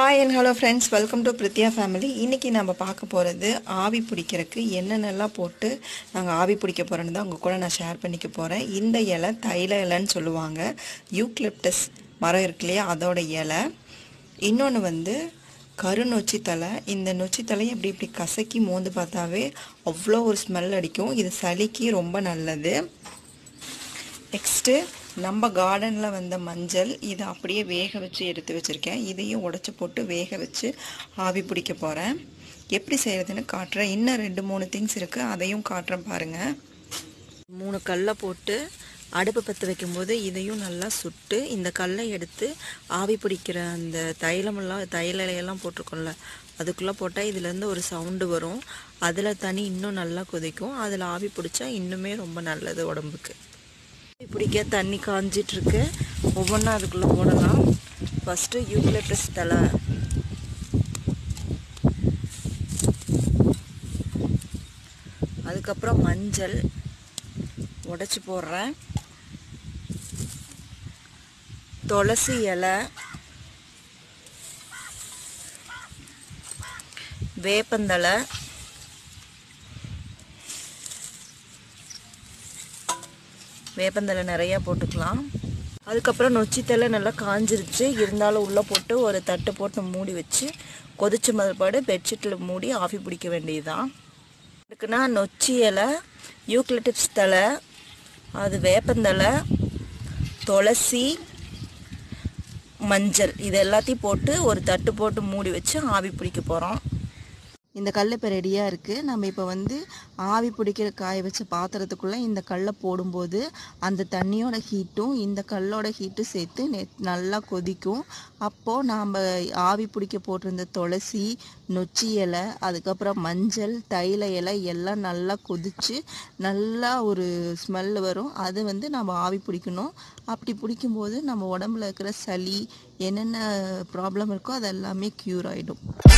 hi and hello friends welcome to Prithya family இன்றைக்கி நம்ம பார்க்க போகிறது ஆவி பிடிக்கிறதுக்கு என்னென்னலாம் போட்டு நாங்கள் ஆவி பிடிக்க போகிறோன்னு தான் உங்கள் கூட நான் ஷேர் பண்ணிக்க போகிறேன் இந்த இலை தைல இலைன்னு சொல்லுவாங்க யூக்லிப்டஸ் மரம் இருக்கு இல்லையா அதோட இலை இன்னொன்று வந்து கருநொச்சி தலை இந்த நொச்சி தலையை இப்படி இப்படி கசக்கி மோந்து பார்த்தாவே அவ்வளோ ஒரு ஸ்மெல் அடிக்கும் இது சளிக்கு ரொம்ப நல்லது நெக்ஸ்ட்டு நம்ம கார்டனில் வந்த மஞ்சள் இதை அப்படியே வேக வச்சு எடுத்து வச்சுருக்கேன் இதையும் உடச்சி போட்டு வேக வச்சு ஆவி பிடிக்க போகிறேன் எப்படி செய்கிறதுன்னு காட்டுறேன் இன்னும் ரெண்டு மூணு திங்ஸ் இருக்குது அதையும் காட்டுறேன் பாருங்கள் மூணு கல்லை போட்டு அடுப்பு பற்ற வைக்கும்போது இதையும் நல்லா சுட்டு இந்த கல்லை எடுத்து ஆவி பிடிக்கிற அந்த தைலமெல்லாம் தைல இலையெல்லாம் போட்டிருக்கோம்ல அதுக்குள்ளே போட்டால் இதுலேருந்து ஒரு சவுண்டு வரும் அதில் தனி இன்னும் நல்லா கொதிக்கும் அதில் ஆவி பிடிச்சா இன்னுமே ரொம்ப நல்லது உடம்புக்கு ஆவி பிடிக்க தண்ணி காஞ்சிட்ருக்கு ஒவ்வொன்றா அதுக்குள்ளே போடலாம் ஃபஸ்ட்டு யூக்லிப்டஸ் தலை அதுக்கப்புறம் மஞ்சள் உடச்சி போடுறேன் துளசி இலை வேப்பந்தலை வேப்பந்தலை நிறையா போட்டுக்கலாம் அதுக்கப்புறம் நொச்சித்தலை நல்லா காஞ்சிருச்சு இருந்தாலும் உள்ளே போட்டு ஒரு தட்டு போட்டு மூடி வச்சு கொதிச்ச மறுபாடு பெட்ஷீட்டில் மூடி ஆஃபி பிடிக்க வேண்டியதுதான் இருக்குன்னா நொச்சி இலை யூக்லிட்டிப்ஸ் தலை அது வேப்பந்தலை துளசி மஞ்சள் இது எல்லாத்தையும் போட்டு ஒரு தட்டு போட்டு மூடி வச்சு ஆவி பிடிக்க போகிறோம் இந்த கல் இப்போ ரெடியாக இருக்குது நம்ம இப்போ வந்து ஆவி பிடிக்கிற காய வச்ச பாத்திரத்துக்குள்ளே இந்த கல்லை போடும்போது அந்த தண்ணியோட ஹீட்டும் இந்த கல்லோட ஹீட்டும் சேர்த்து நெ நல்லா கொதிக்கும் அப்போது நாம் ஆவி பிடிக்க போட்டிருந்த துளசி நொச்சி இலை அதுக்கப்புறம் மஞ்சள் தைல இலை எல்லாம் நல்லா கொதித்து நல்லா ஒரு ஸ்மெல் வரும் அது வந்து நம்ம ஆவி பிடிக்கணும் அப்படி பிடிக்கும்போது நம்ம உடம்புல இருக்கிற சளி என்னென்ன ப்ராப்ளம் இருக்கோ அது எல்லாமே க்யூர் ஆகிடும்